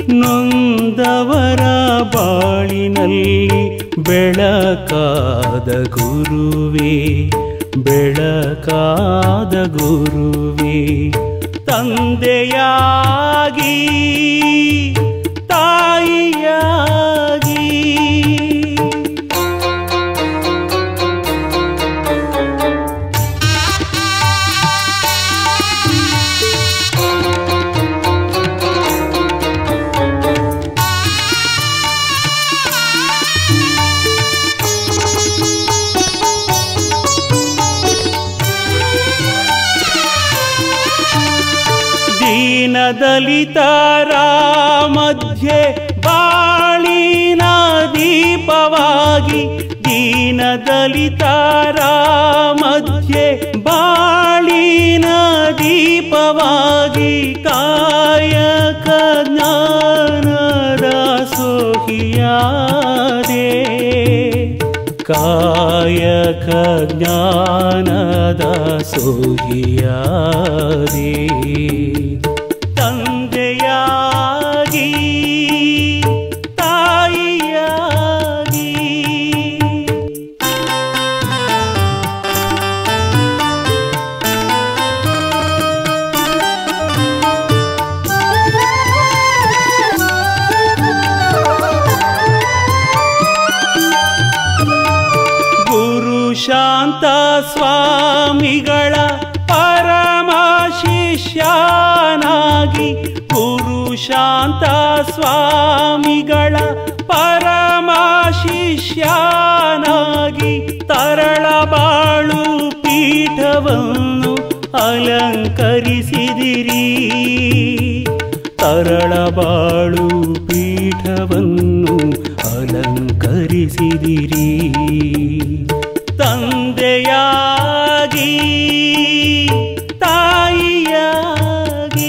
ನೊಂದವರ ಬಾಳಿನಲ್ಲಿ ಬೆಳಕಾದ ಗುರುವೇ ಬೆಳಕಾದ ಗುರುವೇ ತಂದೆಯಾಗಿ ತಾಯಿಯಾಗಿ ದೀನದಲಿತರ ಮಧ್ಯೆ ಬಾಳಿನ ದೀಪವಾಗಿ ದೀನದಲಿತರ ಮಧ್ಯೆ ಬಾಳಿನ ದೀಪವಾಗಿ ಕಾಯಕ ಜ್ಞಾನದ ಸೋಹಿಯಾದೆ ಕಾಯಕ ಜ್ಞಾನದ ಸೋಹಿಯಾದೆ ತಂದೆಯಾಗಿ ತಾಯಿಯಾಗಿ ಗುರು ಶಾಂತ ಸ್ವಾಮಿಗಳ ಪರಮ ಶಿಷ್ಯನಾಗಿ ಗುರು ಶಾಂತ ಸ್ವಾಮಿಗಳ ಪರಮ ಶಿಷ್ಯನಾಗಿ ತರಳ ಬಾಳು ಪೀಠವನ್ನು ಅಲಂಕರಿಸಿದಿರಿ ತರಳ ಬಾಳು ಪೀಠವನ್ನು ಅಲಂಕರಿಸಿದಿರಿ ತಂದೆಯಾಗಿ ತಾಯಿಯಾಗಿ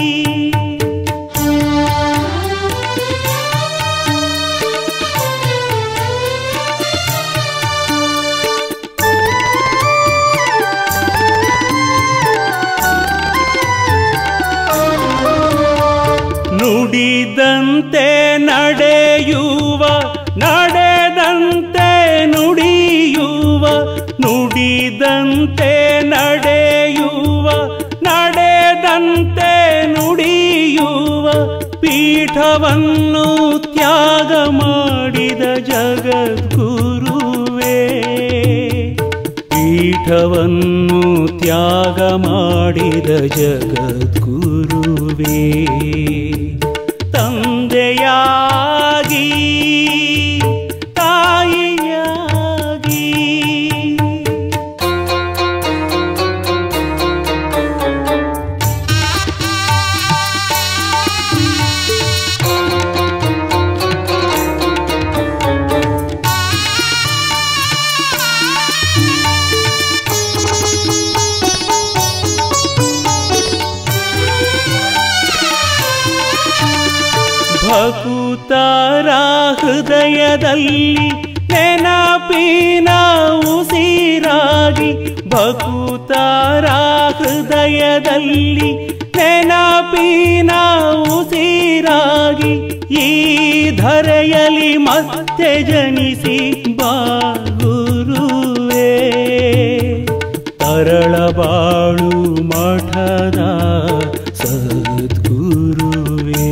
ನುಡಿದಂತೆ ನಡೆಯುವ ನಡೆದಂತೆ ನುಡಿಯುವ ನುಡಿದಂತೆ ನಡೆಯುವ ನಡೆದಂತೆ ನುಡಿಯುವ ಪೀಠವನ್ನು ತ್ಯಾಗ ಮಾಡಿದ ಜಗದ್ಗುರುವೇ ಪೀಠವನ್ನು ತ್ಯಾಗ ಮಾಡಿದ ಜಗದ್ಗುರುವೇ ತಂದೆಯಾಗಿ ತಾಯಿಯಾಗಿ ಭಕುತರ ಹೃದಯದಲ್ಲಿ ನೆನಪಿನ ಉಸಿರಾಗಿ ಭಕುತರ ಹೃದಯದಲ್ಲಿ ನೆನಪಿನ ಉಸಿರಾಗಿ ಈ ಧರೆಯಲ್ಲಿ ಮತ್ತೆ ಜನಿಸಿ ಬಾಗುರುವೆ ತರಳ ಬಾಳು ಮಠದ ಸದ್ಗುರುವೇ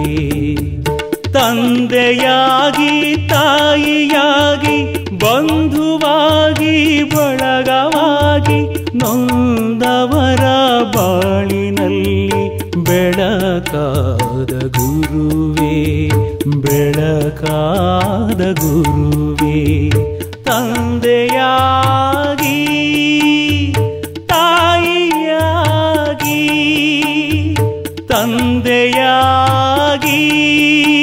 ತಂದೆಯಾಗಿ ತಾಯಿಯಾಗಿ ಬಂಧುವಾಗಿ ಬಳಗವಾಗಿ ನೊಂದವರ ಬಾಳಿನಲ್ಲಿ ಬೆಳಕಾದ ಗುರುವೇ ಬೆಳಕಾದ ಗುರುವೇ ತಂದೆಯಾಗಿ ತಾಯಿಯಾಗಿ ತಂದೆಯಾಗಿ